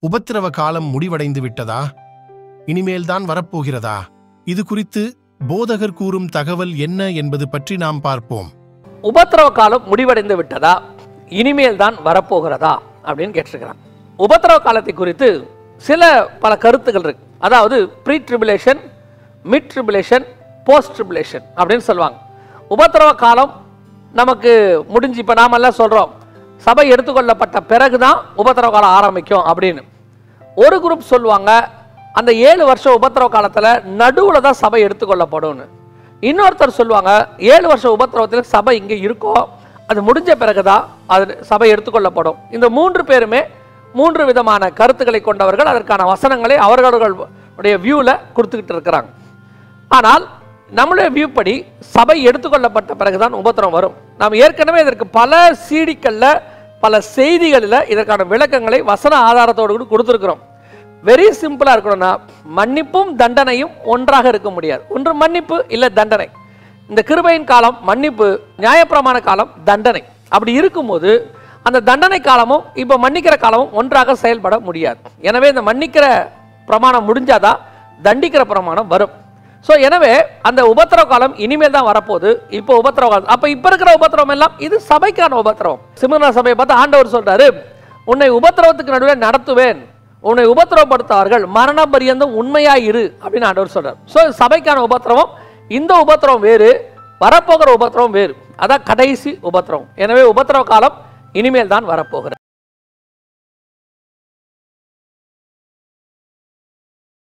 உபத்திரவ காலம் முடிவடைந்து விட்டதா இனிமேல்தான் வரப்போகிறதா இது குறித்து போதகர் கூறும் தகவல் என்ன என்பது பற்றி நாம் பார்ப்போம் உபத்திரவ காலம் முடிவடைந்து விட்டதா இனிமேல் தான் வரப்போகிறதா அப்படின்னு கேட்டிருக்கிறான் உபத்திரவ காலத்தை குறித்து சில பல கருத்துகள் இருக்கு அதாவது pre tribulation mid tribulation post tribulation அப்படின்னு சொல்லுவாங்க உபத்திரவ காலம் நமக்கு முடிஞ்சு இப்போ நாமெல்லாம் சொல்கிறோம் சபை எடுத்துக்கொள்ளப்பட்ட பிறகு தான் உபத்திரவ காலம் ஆரம்பிக்கும் அப்படின்னு ஒரு குரூப் சொல்லுவாங்க அந்த ஏழு வருஷம் உபத்திரவ காலத்தில் நடுவில் தான் சபை எடுத்துக்கொள்ளப்படும்னு இன்னொருத்தர் சொல்லுவாங்க ஏழு வருஷம் உபத்திரவத்தில் சபை இங்கே இருக்கும் அது முடிஞ்ச பிறகுதான் அது சபை எடுத்துக்கொள்ளப்படும் இந்த மூன்று பேருமே மூன்று விதமான கருத்துக்களை கொண்டவர்கள் அதற்கான வசனங்களை அவர்களுடைய வியூவில் கொடுத்துக்கிட்டு இருக்கிறாங்க ஆனால் நம்மளுடைய வியூ படி சபை எடுத்துக்கொள்ளப்பட்ட பிறகுதான் உபத்திரம் வரும் நாம் ஏற்கனவே இதற்கு பல சீடிக்கல்ல பல செய்திகளில் இதற்கான விளக்கங்களை வசன ஆதாரத்தோடு கூட கொடுத்துருக்கிறோம் வெரி சிம்பிளாக இருக்கணும்னா மன்னிப்பும் தண்டனையும் ஒன்றாக இருக்க முடியாது ஒன்று மன்னிப்பு இல்லை தண்டனை இந்த கிருபையின் காலம் மன்னிப்பு நியாயப்பிரமாண காலம் தண்டனை அப்படி இருக்கும்போது அந்த தண்டனை காலமும் இப்போ மன்னிக்கிற காலமும் ஒன்றாக செயல்பட முடியாது எனவே இந்த மன்னிக்கிற பிரமாணம் முடிஞ்சாதான் தண்டிக்கிற பிரமாணம் வரும் ஸோ எனவே அந்த உபத்திரவ காலம் இனிமேல் தான் வரப்போகுது இப்போ உபத்திரவ காலம் அப்போ இப்போ இருக்கிற உபத்திரவம் எல்லாம் இது சபைக்கான உபத்திரவம் சிமனா சபையை பார்த்து ஆண்டவர் சொல்றாரு உன்னை உபத்திரவத்துக்கு நடுவே நடத்துவேன் உன்னை உபத்திரவப்படுத்தார்கள் மரண பரியந்தம் உண்மையாயிரு அப்படின்னு ஆண்டவர் சொல்றார் ஸோ சபைக்கான உபத்திரவம் இந்த உபத்திரவம் வேறு வரப்போகிற உபத்திரவம் வேறு அதான் கடைசி உபத்திரவம் எனவே உபத்திரவ காலம் இனிமேல் தான் வரப்போகிறது